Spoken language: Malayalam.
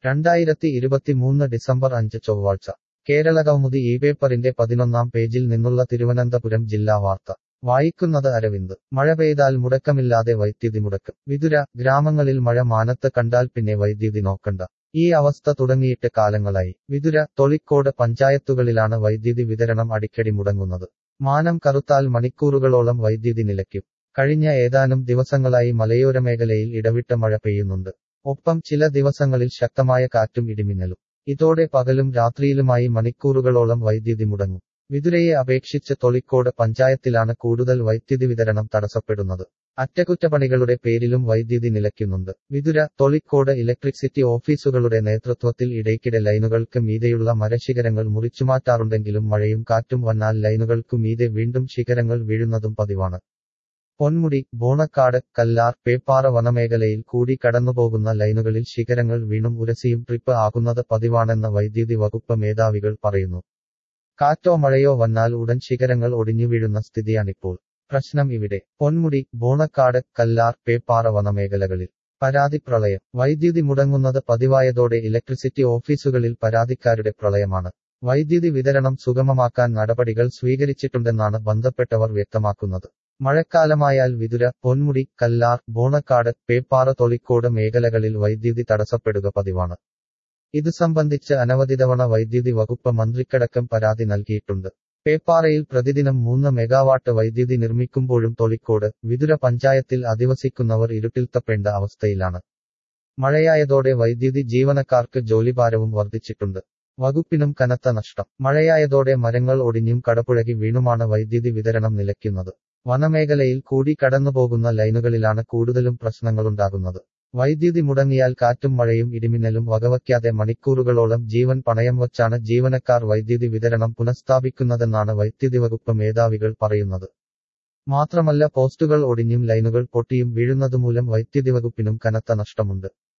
രണ്ടായിരത്തി ഇരുപത്തിമൂന്ന് ഡിസംബർ അഞ്ച് ചൊവ്വാഴ്ച കേരള കൗമുദി ഈ പേപ്പറിന്റെ പതിനൊന്നാം പേജിൽ നിന്നുള്ള തിരുവനന്തപുരം ജില്ലാ വാർത്ത വായിക്കുന്നത് അരവിന്ദ് മഴ പെയ്താൽ മുടക്കമില്ലാതെ വൈദ്യുതി മുടക്കും വിതുര ഗ്രാമങ്ങളിൽ മഴ മാനത്ത് കണ്ടാൽ പിന്നെ വൈദ്യുതി നോക്കണ്ട ഈ അവസ്ഥ തുടങ്ങിയിട്ട് കാലങ്ങളായി വിതുര തൊളിക്കോട് പഞ്ചായത്തുകളിലാണ് വൈദ്യുതി വിതരണം അടിക്കടി മുടങ്ങുന്നത് മാനം കറുത്താൽ മണിക്കൂറുകളോളം വൈദ്യുതി നിലയ്ക്കും കഴിഞ്ഞ ഏതാനും ദിവസങ്ങളായി മലയോര മേഖലയിൽ ഇടവിട്ട മഴ പെയ്യുന്നുണ്ട് ഒപ്പം ചില ദിവസങ്ങളിൽ ശക്തമായ കാറ്റും ഇടിമിന്നലും ഇതോടെ പകലും രാത്രിയിലുമായി മണിക്കൂറുകളോളം വൈദ്യുതി മുടങ്ങും വിതുരയെ അപേക്ഷിച്ച് തൊളിക്കോട് പഞ്ചായത്തിലാണ് കൂടുതൽ വൈദ്യുതി വിതരണം തടസ്സപ്പെടുന്നത് അറ്റകുറ്റപ്പണികളുടെ പേരിലും വൈദ്യുതി നിലയ്ക്കുന്നുണ്ട് വിതുര തൊളിക്കോട് ഇലക്ട്രിസിറ്റി ഓഫീസുകളുടെ നേതൃത്വത്തിൽ ഇടയ്ക്കിടെ ലൈനുകൾക്ക് മീതെയുള്ള മരശിഖരങ്ങൾ മുറിച്ചുമാറ്റാറുണ്ടെങ്കിലും മഴയും കാറ്റും വന്നാൽ ലൈനുകൾക്കു മീതെ വീണ്ടും ശിഖരങ്ങൾ വീഴുന്നതും പതിവാണ് പൊന്മുടി ബോണക്കാട് കല്ലാർ പേപ്പാറ വനമേഖലയിൽ കൂടി കടന്നുപോകുന്ന ലൈനുകളിൽ ശിഖരങ്ങൾ വീണും ഉരസിയും ട്രിപ്പ് ആകുന്നത് പതിവാണെന്ന് വൈദ്യുതി വകുപ്പ് മേധാവികൾ പറയുന്നു കാറ്റോ മഴയോ വന്നാൽ ഉടൻ ശിഖരങ്ങൾ ഒടിഞ്ഞു വീഴുന്ന സ്ഥിതിയാണിപ്പോൾ പ്രശ്നം ഇവിടെ പൊന്മുടി ബോണക്കാട് കല്ലാർ പേപ്പാറ വനമേഖലകളിൽ പരാതി പ്രളയം വൈദ്യുതി മുടങ്ങുന്നത് പതിവായതോടെ ഇലക്ട്രിസിറ്റി ഓഫീസുകളിൽ പരാതിക്കാരുടെ പ്രളയമാണ് വൈദ്യുതി വിതരണം സുഗമമാക്കാൻ നടപടികൾ സ്വീകരിച്ചിട്ടുണ്ടെന്നാണ് ബന്ധപ്പെട്ടവർ വ്യക്തമാക്കുന്നത് മഴക്കാലമായാൽ വിതുര പൊന്മുടി കല്ലാർ ബോണക്കാട് പേപ്പാറ തൊളിക്കോട് മേഖലകളിൽ വൈദ്യുതി തടസ്സപ്പെടുക പതിവാണ് ഇത് സംബന്ധിച്ച് അനവധി തവണ വൈദ്യുതി വകുപ്പ് മന്ത്രിക്കടക്കം പരാതി നൽകിയിട്ടുണ്ട് പേപ്പാറയിൽ പ്രതിദിനം മൂന്ന് മെഗാവാട്ട് വൈദ്യുതി നിർമ്മിക്കുമ്പോഴും തൊളിക്കോട് വിതുര പഞ്ചായത്തിൽ അധിവസിക്കുന്നവർ ഇരുട്ടിൽ തപ്പേണ്ട അവസ്ഥയിലാണ് മഴയായതോടെ വൈദ്യുതി ജീവനക്കാർക്ക് ജോലിഭാരവും വർദ്ധിച്ചിട്ടുണ്ട് വകുപ്പിനും കനത്ത നഷ്ടം മഴയായതോടെ മരങ്ങൾ ഒടിഞ്ഞും കടപുഴകി വീണുമാണ് വൈദ്യുതി വിതരണം നിലയ്ക്കുന്നത് വനമേഖലയിൽ കൂടി കടന്നുപോകുന്ന ലൈനുകളിലാണ് കൂടുതലും പ്രശ്നങ്ങളുണ്ടാകുന്നത് വൈദ്യുതി മുടങ്ങിയാൽ കാറ്റും മഴയും ഇടിമിന്നലും വകവയ്ക്കാതെ മണിക്കൂറുകളോളം ജീവൻ പണയം വച്ചാണ് ജീവനക്കാർ വൈദ്യുതി വിതരണം പുനഃസ്ഥാപിക്കുന്നതെന്നാണ് വൈദ്യുതി വകുപ്പ് മേധാവികൾ പറയുന്നത് മാത്രമല്ല പോസ്റ്റുകൾ ഒടിഞ്ഞും ലൈനുകൾ പൊട്ടിയും വീഴുന്നതുമൂലം വൈദ്യുതി വകുപ്പിനും കനത്ത നഷ്ടമുണ്ട്